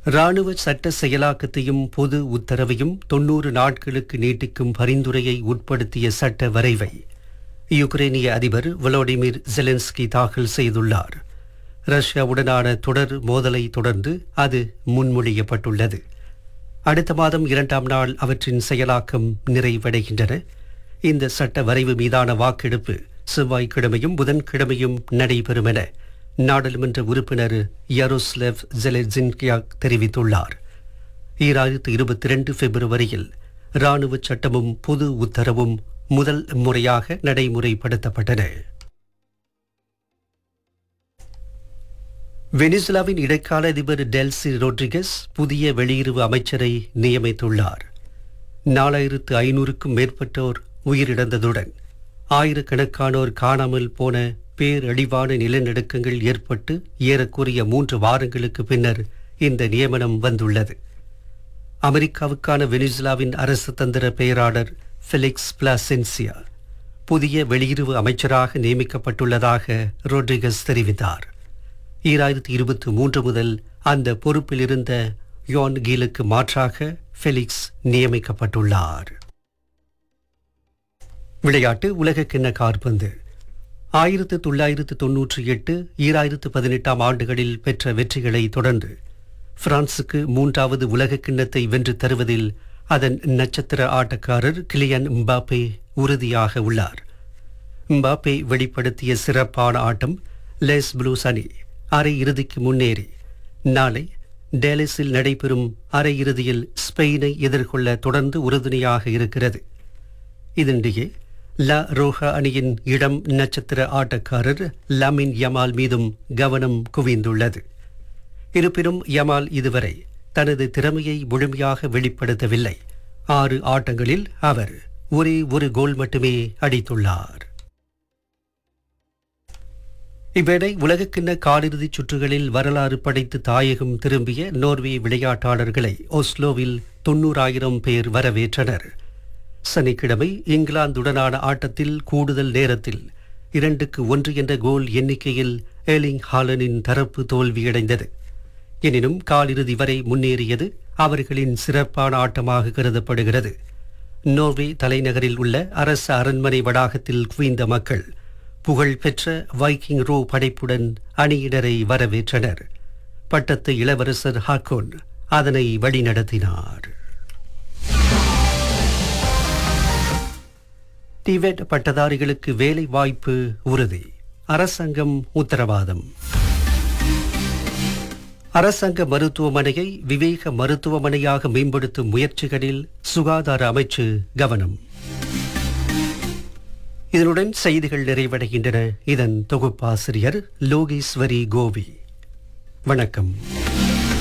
ராணுவ சட்ட செயலாக்கத்தையும் பொது உத்தரவையும் தொன்னூறு நாட்களுக்கு நீட்டிக்கும் பரிந்துரையை உட்படுத்திய சட்ட வரைவை யுக்ரேனிய அதிபர் வலோடிமிர் ஜெலன்ஸ்கி தாக்கல் செய்துள்ளார் ரஷ்யாவுடனான தொடர் மோதலை தொடர்ந்து அது முன்மொழியப்பட்டுள்ளது அடுத்த மாதம் இரண்டாம் நாள் அவற்றின் செயலாக்கம் நிறைவடைகின்றன இந்த சட்ட வரைவு மீதான வாக்கெடுப்பு செவ்வாய்க்கிழமையும் புதன்கிழமையும் நடைபெறும் என நாடாளுமன்ற உறுப்பினர் யரோஸ்லெவ் ஜெலெஜின்கியாக் தெரிவித்துள்ளார் ஈராயிரத்து இருபத்தி ரெண்டு பிப்ரவரியில் இராணுவ சட்டமும் பொது உத்தரவும் முதல் முறையாக நடைமுறைப்படுத்தப்பட்டன வெனிசுலாவின் இடைக்கால அதிபர் டெல்சி ரோட்ரிகஸ் புதிய வெளியுறவு அமைச்சரை நியமித்துள்ளார் நாலாயிரத்து ஐநூறுக்கும் மேற்பட்டோர் உயிரிழந்ததுடன் ஆயிரக்கணக்கானோர் காணாமல் போன பேரழிவான நிலநடுக்கங்கள் ஏற்பட்டு ஏறக்குறைய மூன்று வாரங்களுக்கு பின்னர் இந்த நியமனம் வந்துள்ளது அமெரிக்காவுக்கான வெனிசுலாவின் அரசு தந்திர பெயராளர் ஃபெலிக்ஸ் பிளாசென்சியா புதிய வெளியுறவு அமைச்சராக நியமிக்கப்பட்டுள்ளதாக ரோட்ரிகஸ் தெரிவித்தார் ஈராயிரத்தி இருபத்தி மூன்று முதல் அந்த பொறுப்பில் இருந்த யோன் கீலுக்கு மாற்றாக ஃபெலிக்ஸ் நியமிக்கப்பட்டுள்ளார் விளையாட்டு உலகக்கிண்ண காற்பந்து ஆயிரத்து தொள்ளாயிரத்து தொன்னூற்றி எட்டு ஈராயிரத்து பதினெட்டாம் ஆண்டுகளில் பெற்ற வெற்றிகளை தொடர்ந்து பிரான்சுக்கு மூன்றாவது உலக கிண்ணத்தை வென்று தருவதில் அதன் நட்சத்திர ஆட்டக்காரர் கிலியன் mbappe உறுதியாக உள்ளார் mbappe வெளிப்படுத்திய சிறப்பான ஆட்டம் லெஸ் ப்ளூஸ் அணி அரை இறுதிக்கு முன்னேறி நாளை டேலிஸில் நடைபெறும் அரையிறுதியில் ஸ்பெயினை எதிர்கொள்ள தொடர்ந்து உறுதுணையாக இருக்கிறது இதனிடையே லா ரோஹா அணியின் இடம் நட்சத்திர ஆட்டக்காரர் லமின் யமால் மீதும் கவனம் குவிந்துள்ளது இருப்பினும் யமால் இதுவரை தனது திறமையை முழுமையாக வெளிப்படுத்தவில்லை ஆறு ஆட்டங்களில் அவர் ஒரே ஒரு கோல் மட்டுமே அடித்துள்ளார் இவ்வேளை உலகக்கிண்ண காலிறுதிச் சுற்றுகளில் வரலாறு படைத்து தாயகம் திரும்பிய நோர்வே விளையாட்டாளர்களை ஒஸ்லோவில் தொன்னூறாயிரம் பேர் வரவேற்றனர் சனிக்கிழமை இங்கிலாந்துடனான ஆட்டத்தில் கூடுதல் நேரத்தில் இரண்டுக்கு ஒன்று என்ற கோல் எண்ணிக்கையில் ஏலிங் ஹாலனின் தரப்பு தோல்வியடைந்தது எனினும் காலிறுதி வரை முன்னேறியது அவர்களின் சிறப்பான ஆட்டமாக கருதப்படுகிறது நோர்வே தலைநகரில் உள்ள அரச அரண்மனை வளாகத்தில் குவிந்த மக்கள் புகழ்பெற்ற வைக்கிங் ரோ படைப்புடன் அணியினரை வரவேற்றனர் பட்டத்து இளவரசர் ஹாக்கோன் அதனை வழிநடத்தினார் டிவெட் பட்டதாரிகளுக்கு வேலை வாய்ப்பு உறுதி அரசாங்கம் உத்தரவாதம் அரசாங்க மருத்துவமனையை விவேக மருத்துவமனையாக மேம்படுத்தும் முயற்சிகளில் சுகாதார அமைச்சு கவனம் இதனுடன் செய்திகள் நிறைவடைகின்றன இதன் தொகுப்பாசிரியர் லோகேஸ்வரி கோவி வணக்கம்